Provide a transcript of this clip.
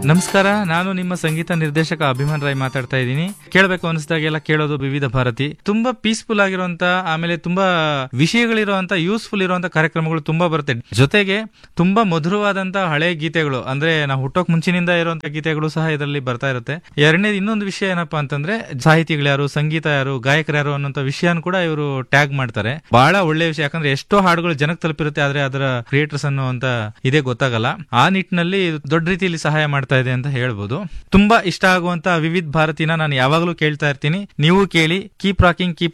ನಮಸ್ಕಾರ ನಾನು ನಿಮ್ಮ ಸಂಗೀತ ನಿರ್ದೇಶಕ ಅಭಿಮಾನ್ ರಾಯ್ ಮಾತಾಡ್ತಾ ಇದ್ದೀನಿ ಕೇಳಬೇಕು ಅನಿಸಿದಾಗೆಲ್ಲ ಕೇಳೋದು ವಿವಿಧ ಭಾರತಿ ತುಂಬಾ ಪೀಸ್ಫುಲ್ ಆಗಿರುವಂತ ಆಮೇಲೆ ತುಂಬಾ ವಿಷಯಗಳಿರುವಂತ ಯೂಸ್ಫುಲ್ ಇರುವಂತ ಕಾರ್ಯಕ್ರಮಗಳು ತುಂಬಾ ಬರುತ್ತೆ ಜೊತೆಗೆ ತುಂಬಾ ಮಧುರವಾದಂತ ಹಳೆ ಗೀತೆಗಳು ಅಂದ್ರೆ ನಾವು ಹುಟ್ಟೋಕ್ ಮುಂಚಿನಿಂದ ಇರುವಂತ ಗೀತೆಗಳು ಸಹ ಇದರಲ್ಲಿ ಬರ್ತಾ ಇರುತ್ತೆ ಎರಡನೇದು ಇನ್ನೊಂದು ವಿಷಯ ಏನಪ್ಪಾ ಅಂತಂದ್ರೆ ಸಾಹಿತಿಗಳು ಯಾರು ಸಂಗೀತ ಯಾರು ಗಾಯಕರು ಯಾರು ಅನ್ನೋಂತ ವಿಷಯನ ಕೂಡ ಇವರು ಟ್ಯಾಗ್ ಮಾಡ್ತಾರೆ ಬಹಳ ಒಳ್ಳೆ ವಿಷಯ ಯಾಕಂದ್ರೆ ಎಷ್ಟೋ ಹಾಡುಗಳು ಜನಕ್ಕೆ ತಲುಪಿರುತ್ತೆ ಆದ್ರೆ ಅದರ ಕ್ರಿಯೇಟರ್ಸ್ ಅನ್ನುವಂತ ಇದೇ ಗೊತ್ತಾಗಲ್ಲ ಆ ನಿಟ್ಟಿನಲ್ಲಿ ಇದು ದೊಡ್ಡ ರೀತಿಯಲ್ಲಿ ಸಹಾಯ ಮಾಡ್ತಾ ಇದೆ ಅಂತ ಹೇಳ್ಬೋದು ತುಂಬಾ ಇಷ್ಟ ಆಗುವಂತ ವಿವಿಧ ಭಾರತಿನ ನಾನು ಯಾವಾಗಲೂ ಕೇಳ್ತಾ ಇರ್ತೀನಿ ನೀವು ಕೇಳಿ ಕೀಪ್ ರಾಕಿಂಗ್ ಕೀಪ್